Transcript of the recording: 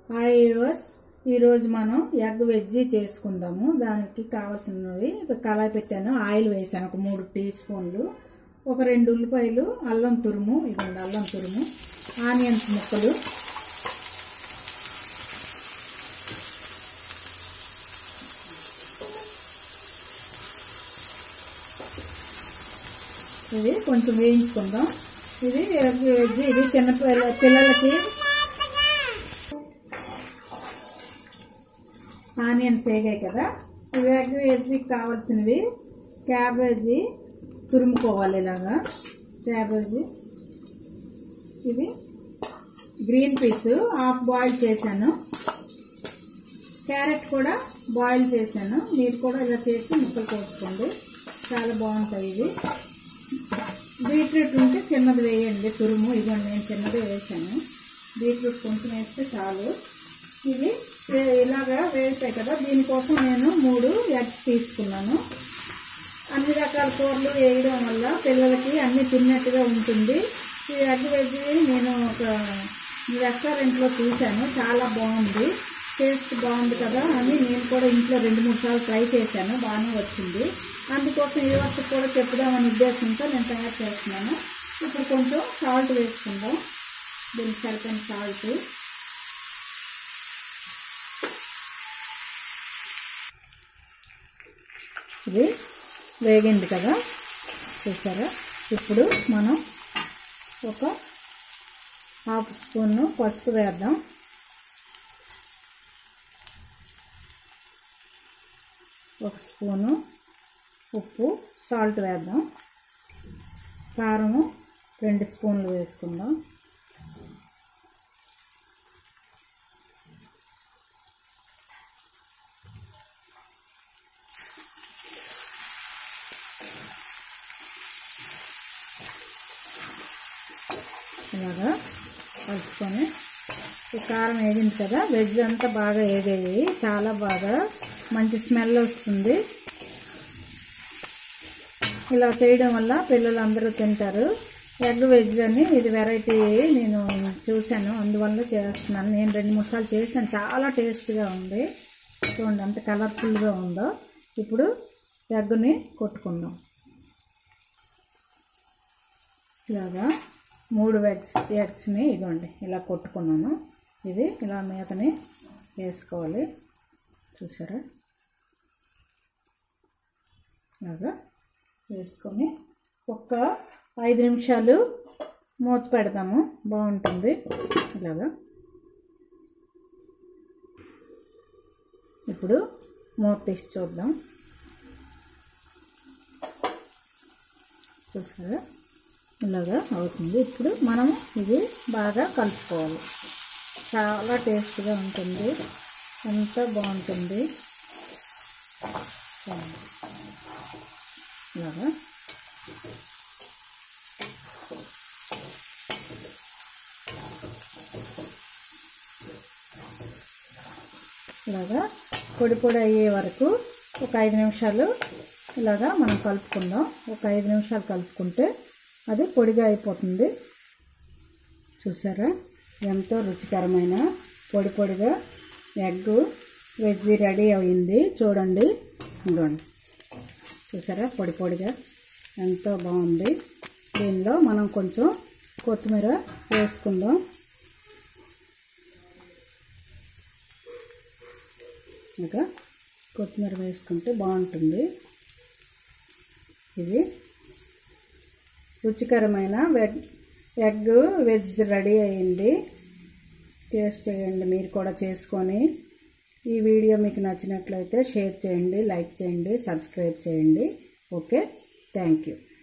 hi yours ఈరోజు మనం egg veggie చేసుకుందాము దానికి కావాల్సినవి కళాయి పెట్టాను ఆయిల్ వేసాను ఒక మూడు టీ స్పూన్లు ఒక రెండు ఉల్లిపాయలు అల్లం తురుము ఇదిగోండి అల్లం తురుము ఆనియన్స్ ముక్కలు ఇది కొంచెం వేయించుకుందాం ఇది ఎగ్ వెజ్ ఇది చిన్న పిల్ల- పిల్లలకి ఆనియన్స్ వేగాయి కదా ఇవి ఎగ్ వెజ్కి కావాల్సినవి క్యాబేజీ తురుముకోవాలి ఇలాగా క్యాబేజీ ఇది గ్రీన్ పీస్ హాఫ్ బాయిల్ చేశాను క్యారెట్ కూడా బాయిల్ చేశాను మీరు కూడా ఇలా చేసి ముక్కలు కోసుకోండి చాలా బాగుంటాయి ఇది బీట్రూట్ ఉంటే చిన్నది వేయండి తురుము ఇదిగోండి నేను చిన్నది వేసాను బీట్రూట్ కొంచెం వేస్తే చాలు ఇది వే- ఇలాగా వేస్తాయి కదా దీనికోసం నేను మూడు ఎగ్స్ తీసుకున్నాను అన్ని రకాల కూరలు వేయడం వల్ల పిల్లలకి అన్ని తిన్నట్టుగా ఉంటుంది ఈ ఎగ్ వెజ్ నేను ఒక రెస్టారెంట్లో చూశాను చాలా బాగుంది టేస్ట్ బాగుంది కదా అని నేను కూడా ఇంట్లో రెండు మూడు సార్లు ట్రై చేశాను బాగానే వచ్చింది అందుకోసం ఈ వస్తు కూడా చెప్పుదామనే ఉద్దేశంతో నేను తయారు చేస్తున్నాను ఇప్పుడు కొంచెం సాల్ట్ వేసుకుందాం దీనికి సరిపోయిన సాల్ట్ ఇది వేగింది కదా చూసారా ఇప్పుడు మనం ఒక హాఫ్ స్పూన్ పసుపు వేద్దాం ఒక స్పూను ఉప్పు సాల్ట్ వేద్దాం కారము రెండు స్పూన్లు వేసుకుందాం ఇలాగా కలుపుకొని ఈ కారం వేగింది కదా వెజ్ అంతా బాగా వేగాయి చాలా బాగా మంచి స్మెల్ వస్తుంది ఇలా చేయడం వల్ల పిల్లలు అందరూ తింటారు ఎగ్ వెజ్ అని ఇది వెరైటీ నేను చూశాను అందువల్ల చేస్తున్నాను నేను రెండు మూడు సార్లు చేశాను చాలా టేస్ట్గా ఉంది చూడండి ఎంత కలర్ఫుల్గా ఉందో ఇప్పుడు ఎగ్ని కొట్టుకుందాం ఇలాగా మూడు ఎగ్స్ ఎగ్స్ని ఇదిగోండి ఇలా కొట్టుకున్నాను ఇది ఇలా మీదని వేసుకోవాలి చూసారా ఇలాగా వేసుకొని ఒక్క ఐదు నిమిషాలు మూత పెడదాము బాగుంటుంది ఇలాగా ఇప్పుడు మూత తీసి చూద్దాం చూసారా ఇలాగా అవుతుంది ఇప్పుడు మనం ఇది బాగా కలుపుకోవాలి చాలా టేస్ట్గా ఉంటుంది ఎంత బాగుంటుంది ఇలాగా ఇలాగా పొడి పొడి అయ్యే వరకు ఒక ఐదు నిమిషాలు ఇలాగా మనం కలుపుకుందాం ఒక ఐదు నిమిషాలు కలుపుకుంటే అది పొడిగా అయిపోతుంది చూసారా ఎంతో రుచికరమైన పొడి పొడిగా ఎగ్ వెజ్ రెడీ అయింది చూడండి ఇదిగోండి చూసారా పొడి పొడిగా ఎంతో బాగుంది దీనిలో మనం కొంచెం కొత్తిమీర వేసుకుందాం ఇంకా కొత్తిమీర వేసుకుంటే బాగుంటుంది ఇది రుచికరమైన వెగ్ ఎగ్ వెజ్ రెడీ అయింది టేస్ట్ చేయండి మీరు కూడా చేసుకొని ఈ వీడియో మీకు నచ్చినట్లయితే షేర్ చేయండి లైక్ చేయండి సబ్స్క్రైబ్ చేయండి ఓకే థ్యాంక్ యూ